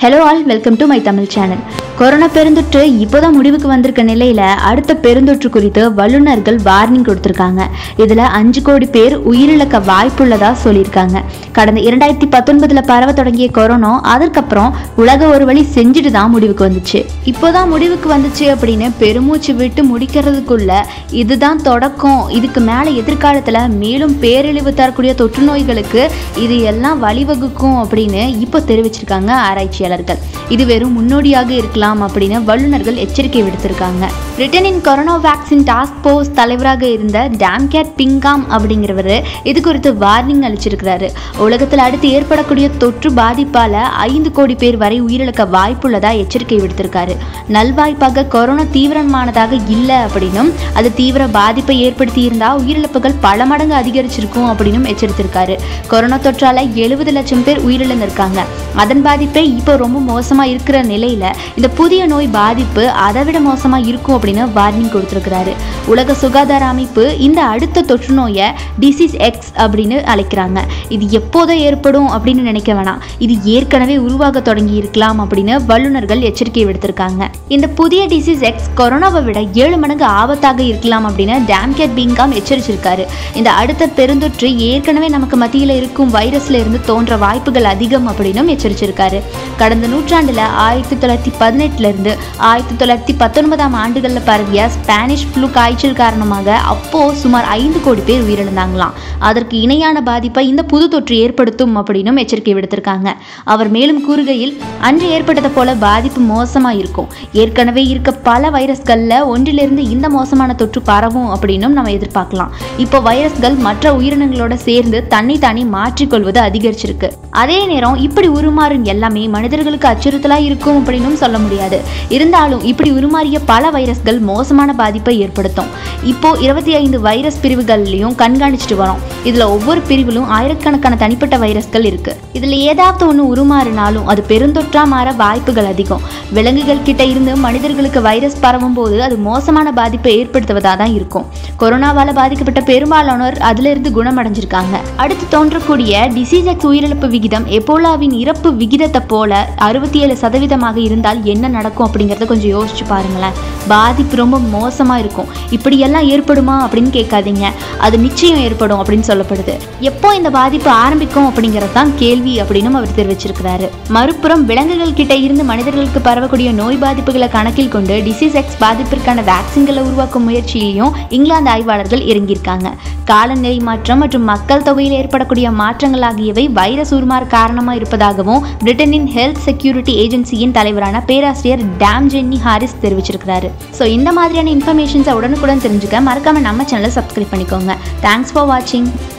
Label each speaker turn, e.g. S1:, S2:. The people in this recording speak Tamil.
S1: hello all welcome to my Tamil channel corona பெருந்தொற்று இப்போதான் முடிவுக்கு வந்திருக்க நிலையில அடுத்த பெருந்தொற்று குறித்து வல்லுநர்கள் வார்னிங் கொடுத்திருக்காங்க இதுல அஞ்சு கோடி பேர் உயிரிழக்க வாய்ப்புள்ளதா சொல்லியிருக்காங்க கடந்த இரண்டாயிரத்தி பத்தொன்பதுல பரவ தொடங்கிய கொரோனா அதற்கப்புறம் உலக ஒரு வழி செஞ்சுட்டு தான் முடிவுக்கு வந்துச்சு இப்போதான் முடிவுக்கு வந்துச்சு அப்படின்னு பெருமூச்சு விட்டு முடிக்கிறதுக்குள்ள இதுதான் தொடக்கம் இதுக்கு மேல எதிர்காலத்துல மேலும் பேரழிவு தரக்கூடிய தொற்று நோய்களுக்கு இது எல்லாம் வழிவகுக்கும் அப்படின்னு இப்போ தெரிவிச்சிருக்காங்க ஆராய்ச்சியாளர்கள் இது வெறும் முன்னோடியாக இருக்கலாம் அப்படின்னு வல்லுநர்கள் எச்சரிக்கை விடுத்திருக்காங்க பிரிட்டனின் கொரோனா வேக்சின் டாஸ்க் போர்ஸ் தலைவராக இருந்த டேம்கேட் பிங்காம் அப்படிங்கிறவர் இது குறித்து வார்னிங் அளிச்சிருக்கிறாரு உலகத்தில் அடுத்து ஏற்படக்கூடிய தொற்று பாதிப்பால ஐந்து கோடி பேர் வரை உயிரிழக்க வாய்ப்புள்ளதா எச்சரிக்கை விடுத்திருக்காரு நல்வாய்ப்பாக கொரோனா தீவிரமானதாக இல்லை அப்படின்னும் அது தீவிர பாதிப்பை ஏற்படுத்தி இருந்தா உயிரிழப்புகள் பல மடங்கு அதிகரிச்சிருக்கும் அப்படின்னும் எச்சரித்திருக்காரு கொரோனா தொற்றால எழுபது லட்சம் பேர் உயிரிழந்திருக்காங்க அதன் பாதிப்பே இப்போ ரொம்ப மோசமா இருக்கிற நிலையில இந்த புதிய நோய் பாதிப்பு அதை விட மோசமா இருக்கும் அப்படின்னு வார்னிங் கொடுத்திருக்கிறாரு உலக சுகாதார அமைப்பு இந்த அடுத்த தொற்று நோயை டிசீஸ் எக்ஸ் அப்படின்னு அழைக்கிறாங்க இது எப்போதோ ஏற்படும் அப்படின்னு நினைக்க வேணாம் இது ஏற்கனவே உருவாக தொடங்கி இருக்கலாம் அப்படின்னு வல்லுநர்கள் எச்சரிக்கை விடுத்திருக்காங்க இந்த புதிய டிசீஸ் எக்ஸ் கொரோனாவை விட ஏழு மடங்கு ஆபத்தாக இருக்கலாம் அப்படின்னு டேம்கேட் பிங்காம் எச்சரிச்சிருக்காரு இந்த அடுத்த பெருந்தொற்று ஏற்கனவே நமக்கு மத்தியில் இருக்கும் வைரஸ்ல இருந்து தோன்ற வாய்ப்புகள் அதிகம் அப்படின்னும் எச்சரிச்சிருக்காரு கடந்த நூற்றாண்டுல ஆயிரத்தி தொள்ளாயிரத்தி பதினெட்டுல இருந்து ஆயிரத்தி தொள்ளாயிரத்தி பத்தொன்பதாம் ஆண்டுகளில் பரவிய ஸ்பானிஷ் ஃப்ளூ காய்ச்சல் காரணமாக அப்போ சுமார் ஐந்து கோடி பேர் உயிரிழந்தாங்களாம் அதற்கு இணையான பாதிப்பை இந்த புது தொற்று ஏற்படுத்தும் அப்படின்னும் எச்சரிக்கை விடுத்திருக்காங்க அவர் மேலும் கூறுகையில் அன்று ஏற்பட்டதை போல பாதிப்பு மோசமா இருக்கும் ஏற்கனவே இருக்க பல வைரஸ்கள்ல ஒன்றிலிருந்து இந்த மோசமான தொற்று பரவும் அப்படின்னும் நம்ம எதிர்பார்க்கலாம் இப்போ வைரஸ்கள் மற்ற உயிரினங்களோட சேர்ந்து தன்னை தானே மாற்றிக்கொள்வது அதிகரிச்சிருக்கு அதே நேரம் இப்படி உருமாறும் எல்லாமே மனிதர்களுக்கு அச்சுறுத்தலா இருக்கும் அப்படின்னும் சொல்ல முடியாது இருந்தாலும் இப்படி உருமாறிய பல வைரஸ்கள் மோசமான பாதிப்பை ஏற்படுத்தும் இப்போ இருபத்தி ஐந்து வைரஸ் பிரிவுகள்லையும் கண்காணிச்சுட்டு வரோம் இதுல ஒவ்வொரு பிரிவிலும் ஆயிரக்கணக்கான தனிப்பட்ட வைரஸ்கள் இருக்கு இதுல ஏதாவது ஒன்று உருமாறினாலும் அது பெருந்தொற்றா மாற வாய்ப்புகள் அதிகம் விலங்குகள் கிட்ட இருந்து மனிதர்களுக்கு வைரஸ் பரவும் போது அது மோசமான பாதிப்பை ஏற்படுத்துவதா தான் இருக்கும் கொரோனாவால பாதிக்கப்பட்ட பெரும்பாலானோர் அதுல இருந்து குணமடைஞ்சிருக்காங்க அடுத்து தோன்றக்கூடிய டிசீஸ் எக்ஸ் உயிரிழப்பு விகிதம் எபோலாவின் இறப்பு விகிதத்தை போல அறுபத்தி ஏழு சதவீதமாக இருந்தால் என்ன நடக்கும் அப்படிங்கறத கொஞ்சம் யோசிச்சு பாருங்களேன் பாதிப்பு ரொம்ப மோசமா இருக்கும் இப்படியெல்லாம் ஏற்படுமா அப்படின்னு கேட்காதீங்க அது நிச்சயம் ஏற்படும் அப்படின்னு சொல்லப்படுது எப்போ இந்த பாதிப்பு ஆரம்பிக்கும் அப்படிங்கிறது தான் கேள்வி அப்படின்னு அவர் தெரிவிச்சிருக்கிறாரு மறுபுறம் விலங்குகள் கிட்ட இருந்து மனிதர்களுக்கு பரவக்கூடிய நோய் பாதிப்புகளை கணக்கில் கொண்டு டிசீஸ் எக்ஸ் பாதிப்பிற்கான வேக்சின்களை உருவாக்கும் முயற்சியையும் இங்கிலாந்து ஆய்வாளர்கள் இறங்கியிருக்காங்க காலநிலை மாற்றம் மற்றும் மக்கள் தொகையில் ஏற்படக்கூடிய மாற்றங்கள் ஆகியவை வைரஸ் உருமாற காரணமாக இருப்பதாகவும் பிரிட்டனின் ஹெல்த் செக்யூரிட்டி ஏஜென்சியின் தலைவரான பேராசிரியர் டேம் ஜென்னி ஹாரிஸ் தெரிவிச்சிருக்கிறாரு ஸோ இந்த மாதிரியான இன்ஃபர்மேஷன்ஸை உடனுக்குடன் தெரிஞ்சுக்க மறக்காம நம்ம சேனலை சப்ஸ்கிரைப் பண்ணிக்கோங்க தேங்க்ஸ் ஃபார் வாட்சிங்